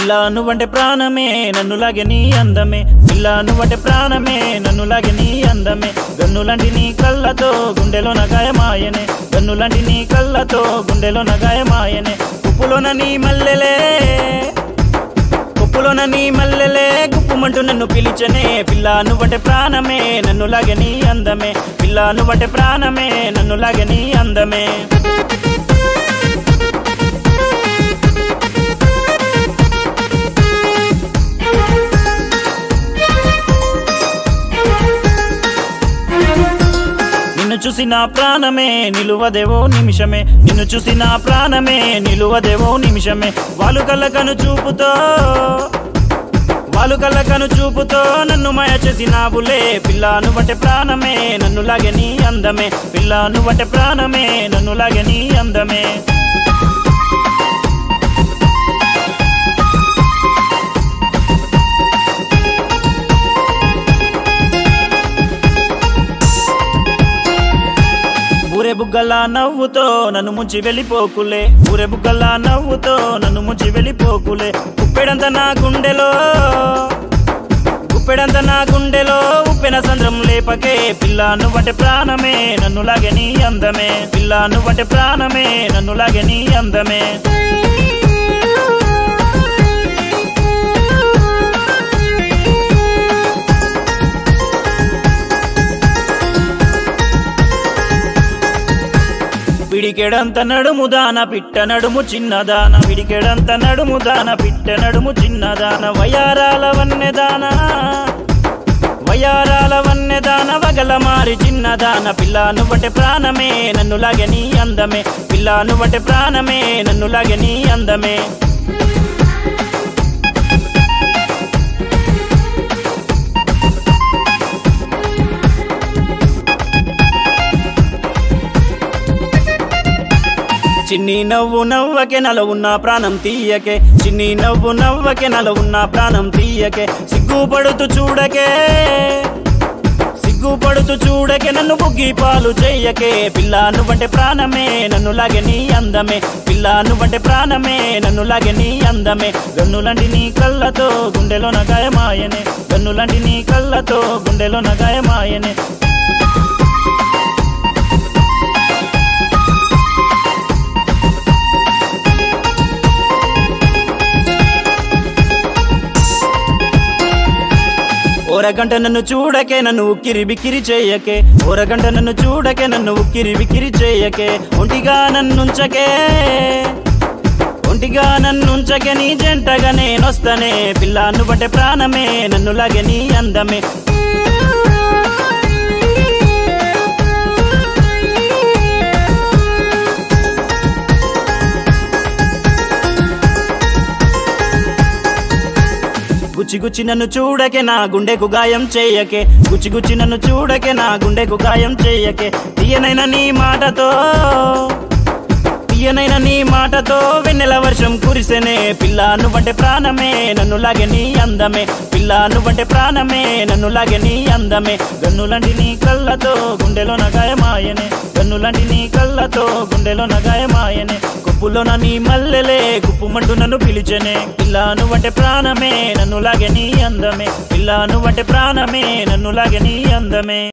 పిల్ల నువ్వంటే ప్రాణమే నన్ను లాగే నీ అందమే పిల్ల నువ్వంటే ప్రాణమే నన్ను లాగే నీ అందమే గన్నులాంటి నీ కళ్ళతో గుండెలో నగాయమాయనే గన్నులాంటి నీ కళ్ళతో గుండెలో నగాయమాయనే ఉప్పులోన నీ మల్లెలే కుప్పులోన నీ మల్లెలే గుప్పుమంటూ నన్ను పిలిచనే పిల్ల నువ్వంటే ప్రాణమే నన్ను లాగే నీ అందమే పిల్ల నువ్వంటే ప్రాణమే నన్ను లాగే నీ అందమే నిన్ను చూసి నా ప్రాణమే నిలువదేవో నిమిషమే నిన్ను చూసి నా ప్రాణమే నిలువదేవో నిమిషమే వాళ్ళు కళ్ళ కను చూపుతో వాళ్ళు కళ్ళ కను చూపుతో నన్ను మాయ చేసి నాబులే పిల్ల నువ్వంటే ప్రాణమే నన్ను లాగే నీ అందమే పిల్ల నువ్వంటే ప్రాణమే నన్ను లాగే నీ అందమే ఊరే బుగ్గల్లా నవ్వుతో నన్ను ముంచి వెళ్ళిపోకులే ఊరే బుగ్గల్లా నవ్వుతో నన్ను ముంచి వెళ్ళిపోకులే ఉప్పెడంత నా గుండెలో ఉప్పెడంత నా గుండెలో ఉప్పెన సంద్రం లేపకే పిల్ల నువ్వంటే ప్రాణమే నన్ను లాగే నీ అందమే పిల్ల నువ్వంటే ప్రాణమే నన్ను లాగే నీ అందమే విడికెడంత నడుము దాన పిట్ట నడుము చిన్నదాన విడికెడంత నడుము దాన పిట్ట నడుము చిన్నదాన వయారాల వన్నెదాన వయారాల వన్నెదాన వగల మారి చిన్నదాన పిల్ల నువ్వంటే ప్రాణమే నన్ను లాగే నీ అందమే పిల్ల నువ్వంటే ప్రాణమే నన్ను లాగే నీ అందమే చిన్ని నవ్వు నవ్వకే నల ఉన్న ప్రాణం తీయకే చిన్ని నవ్వు నవ్వకే నల ఉన్న ప్రాణం తీయకే సిగ్గుపడుతూ చూడకే సిగ్గుపడుతూ చూడకే నన్ను బుగ్గి పాలు చెయ్యకే పిల్ల నువ్వంటే ప్రాణమే నన్ను లాగే నీ అందమే పిల్ల నువ్వంటే ప్రాణమే నన్ను లాగే నీ అందమే గన్నులాంటి నీ కళ్ళతో గుండెలో నగాయమాయనే గన్నులాంటి నీ కళ్ళతో గుండెలో నగాయమాయనే ఓరగంట నన్ను చూడకే నన్ను ఉక్కిరి బిక్కిరి చేయకే ఓరగంట నన్ను చూడకే నన్ను ఉక్కిరి బిక్కిరి చేయకే ఒంటిగా నన్నుంచకే ఒంటిగా నన్నుంచకే నీ జంటగా నేనొస్తనే పిల్ల నువ్వంటే ప్రాణమే నన్ను లాగే నీ అందమే గుచ్చి గుచ్చి నన్ను చూడకే నా గుండెకు గాయం చేయకే గుచ్చి గుచ్చి నన్ను చూడకే నా గుండెకు గాయం చేయకే తీయనైన నీ మాటతో తీయనైన నీ మాటతో వెన్నెల వర్షం కురిసెనే పిల్ల నువ్వంటే ప్రాణమే నన్ను లాగే నీ అందమే పిల్ల నువ్వంటే ప్రాణమే నన్ను లాగే నీ అందమే గన్నులాంటి నీ కళ్ళతో గుండెలో నగాయమాయనే గన్నులాంటి నీ కళ్ళతో గుండెలో నగాయమాయనే కుప్పులోన నీ మల్లెలే కుప్పుమంటూ నన్ను పిలిచనే పిల్ల నువ్వంటే ప్రాణమే నన్ను లాగే నీ అందమే పిల్ల నువ్వంటే ప్రాణమే నన్ను లాగే నీ అందమే